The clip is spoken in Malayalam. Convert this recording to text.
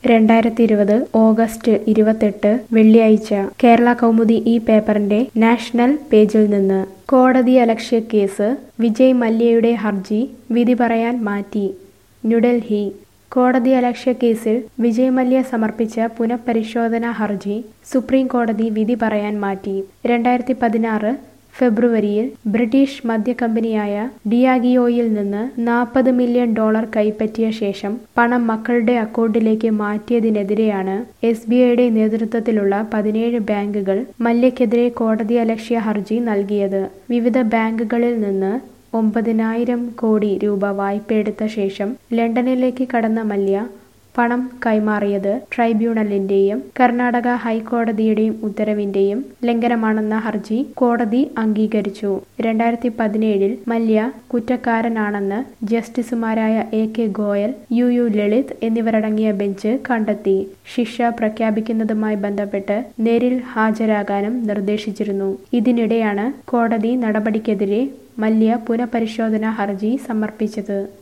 രണ്ടായിരത്തി ഇരുപത് ഓഗസ്റ്റ് ഇരുപത്തെട്ട് വെള്ളിയാഴ്ച കേരള കൗമുദി ഈ പേപ്പറിന്റെ നാഷണൽ പേജിൽ നിന്ന് കോടതി അലക്ഷ്യ കേസ് വിജയ് മല്യയുടെ ഹർജി വിധി പറയാൻ മാറ്റി ന്യൂഡൽഹി കോടതി അലക്ഷ്യ കേസിൽ വിജയ് മല്യ സമർപ്പിച്ച പുനഃപരിശോധനാ ഹർജി സുപ്രീം കോടതി വിധി പറയാൻ മാറ്റി രണ്ടായിരത്തി പതിനാറ് ഫെബ്രുവരിയിൽ ബ്രിട്ടീഷ് മദ്യക്കമ്പനിയായ ഡിയാഗിയോയിൽ നിന്ന് നാൽപ്പത് മില്യൺ ഡോളർ കൈപ്പറ്റിയ ശേഷം പണം മക്കളുടെ അക്കൗണ്ടിലേക്ക് മാറ്റിയതിനെതിരെയാണ് എസ് ബി ഐയുടെ നേതൃത്വത്തിലുള്ള പതിനേഴ് ബാങ്കുകൾ മല്യക്കെതിരെ കോടതിയലക്ഷ്യ ഹർജി നൽകിയത് വിവിധ ബാങ്കുകളിൽ നിന്ന് ഒമ്പതിനായിരം കോടി രൂപ വായ്പയെടുത്ത ശേഷം ലണ്ടനിലേക്ക് കടന്ന മല്യ പണം കൈമാറിയത് ട്രൈബ്യൂണലിന്റെയും കർണാടക ഹൈക്കോടതിയുടെയും ഉത്തരവിന്റെയും ലംഘനമാണെന്ന ഹർജി കോടതി അംഗീകരിച്ചു രണ്ടായിരത്തി പതിനേഴിൽ മല്യ കുറ്റക്കാരനാണെന്ന് ജസ്റ്റിസുമാരായ A K Goyal U U Lalit എന്നിവരടങ്ങിയ ബെഞ്ച് കണ്ടെത്തി ശിക്ഷ പ്രഖ്യാപിക്കുന്നതുമായി ബന്ധപ്പെട്ട് നേരിൽ ഹാജരാകാനും നിർദ്ദേശിച്ചിരുന്നു ഇതിനിടെയാണ് കോടതി നടപടിക്കെതിരെ മല്യ പുനഃപരിശോധനാ ഹർജി സമർപ്പിച്ചത്